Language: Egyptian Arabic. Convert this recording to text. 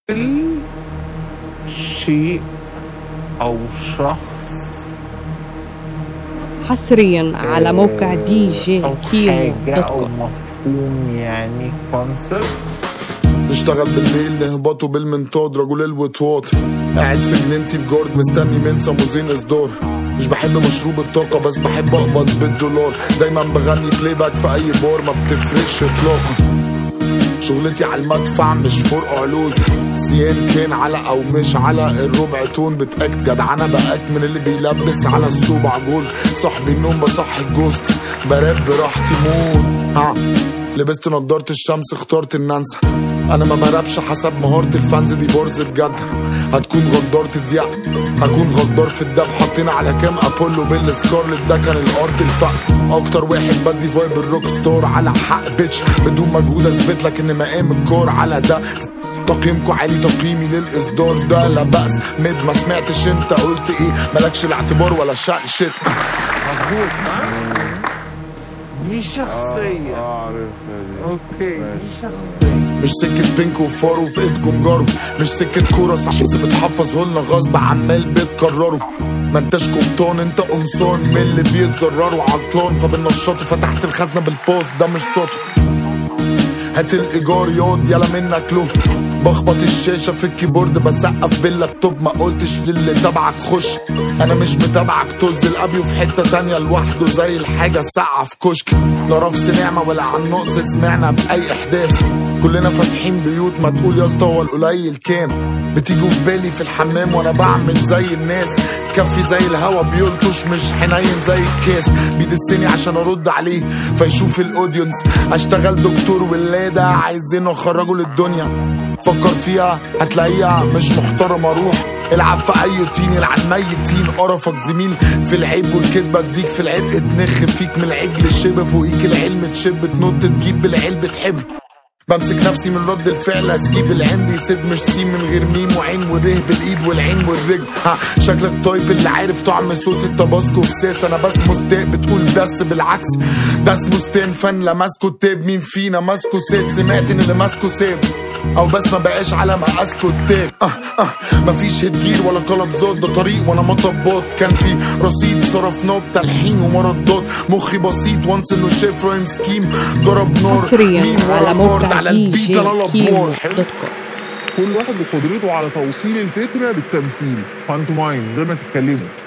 كل شيء أو شخص حصريا على موقع دي جي أو كيمو حاجة دوت أو كوم مفهوم يعني كونسبت نشتغل بالليل نهبطوا بالمنطاد رجل الوطواط قاعد في جنينتي بجارد مستني من سموزين اصدار مش بحب مشروب الطاقة بس بحب اقبض بالدولار دايما بغني بلاي باك في اي بار ما بتفرقش اطلاقا شغلتي على المدفع مش فرق علوز سيان كان على او مش على الربع تون بتاكت جدعنة بقاك من اللي بيلبس على الصوبع جول صاحبي النوم بصحي الجوست براب براحتي موت ها لبست نضارة الشمس اخترت ان انسى انا ما برابش حسب مهارة الفانز دي بورز بجد هتكون غدار تضيق هكون غدار في الدب حاطين على كام ابولو بالسكارلت ده كان الارت الفقر اكتر واحد بدي فايب الروك ستار على حق بيتش بدون مجهود اثبت لك ان مقام الكور على ده تقييمكو عالي تقييمي للاصدار ده لا بأس مد ما سمعتش انت قلت ايه مالكش الاعتبار ولا شأن شيت مظبوط ها؟ دي شخصية اعرف اوكي دي شخصية مش سكة بينك وفار وفي ايدكم جارو مش سكة كورة صح بس بتحفظه لنا غصب عمال بتكرروا ما انتش قبطان انت قمصان من اللي بيتزرروا عطلان فبنشطه فتحت الخزنة بالبوست ده مش صوته هات الايجار ياض يلا منك له بخبط الشاشه في الكيبورد بسقف باللابتوب ما قلتش للي تبعك خش انا مش متابعك طز الابيو في حته تانية لوحده زي الحاجه الساقعه في كشك لا رفس نعمه ولا عن نقص سمعنا باي احداث كلنا فاتحين بيوت ما تقول يا اسطى هو القليل كام بتيجوا في بالي في الحمام وانا بعمل زي الناس كفي زي الهوا بيلطش مش حنين زي الكاس بيدسني عشان ارد عليه فيشوف الاودينس اشتغل دكتور ولاده عايزينه اخرجه للدنيا فكر فيها هتلاقيها مش محترمه روح العب في اي طين يلعن ميتين قرفك زميل في العيب والكدبه اديك في العرق تنخ فيك من العجل الشبه فوقيك العلم تشب تنط تجيب بالعلب تحب بمسك نفسي من رد الفعل اسيب العين دي سد مش سين من غير ميم وعين وره بالايد والعين والرجل ها شكلك طيب اللي عارف طعم صوص التباسكو في ساس انا بس مستاء بتقول دس بالعكس ده اسمه ستين فن لماسكو التاب مين فينا ماسكو سيد سمعت ان اللي ماسكو سيب او بس ما بقاش على مقاسكو التاب اه اه مفيش هتجير ولا طلب زود ده طريق وانا مطبات كان في رصيد صرفناه بتلحين ومردات مخي بسيط وانس انه شاف رايم سكيم ضرب نار حصريا مين ورا على البورد، موقع على دي البيت جي انا كيمو لبار دوت كوم كل واحد بقدرته على توصيل الفكره بالتمثيل فانتوا ماين غير ما تتكلموا